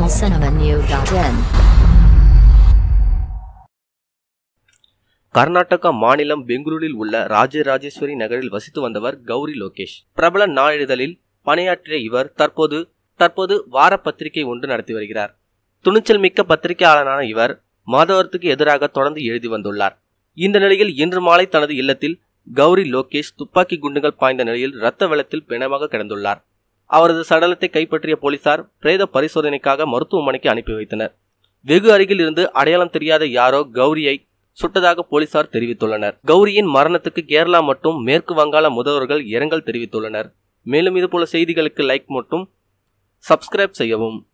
tamilcinemanew.in Karnataka மாநிலம் பெங்களூரில் உள்ள ராஜராஜேஸ்வரி நகரில் வசித்து வந்தவர் கௌரி லோகேஷ் பிரபல நாளிதழில் பணியாற்றிய இவர் தற்போது தற்போது வார பத்திரிகை ஒன்று நடத்தி வருகிறார் துணிச்சல் மிக்க பத்திரிகையாளரான இவர் மாதவரத்துக்கு எதிராக தொடர்ந்து எழுதி வந்துள்ளார் இந்த நிலையில் இன்று மாலை தனது இல்லத்தில் கௌரி லோகேஷ் துப்பாக்கி குண்டுகள் பாய்ந்த நிலையில் இரத்த வெள்ளத்தில் பிணமாக கிடந்துள்ளார் அவரது சடலத்தை கைப்பற்றிய போலீசார் பிரேத பரிசோதனைக்காக மருத்துவமனைக்கு அனுப்பி வைத்தனர் வெகு அருகில் இருந்து அடையாளம் தெரியாத யாரோ கௌரியை சுட்டதாக போலீசார் தெரிவித்துள்ளனர் கௌரியின் மரணத்துக்கு கேரளா மற்றும் மேற்கு வங்காள முதல்வர்கள் இரங்கல் தெரிவித்துள்ளனர் மேலும் இதுபோல செய்திகளுக்கு லைக் மற்றும் சப்ஸ்கிரைப் செய்யவும்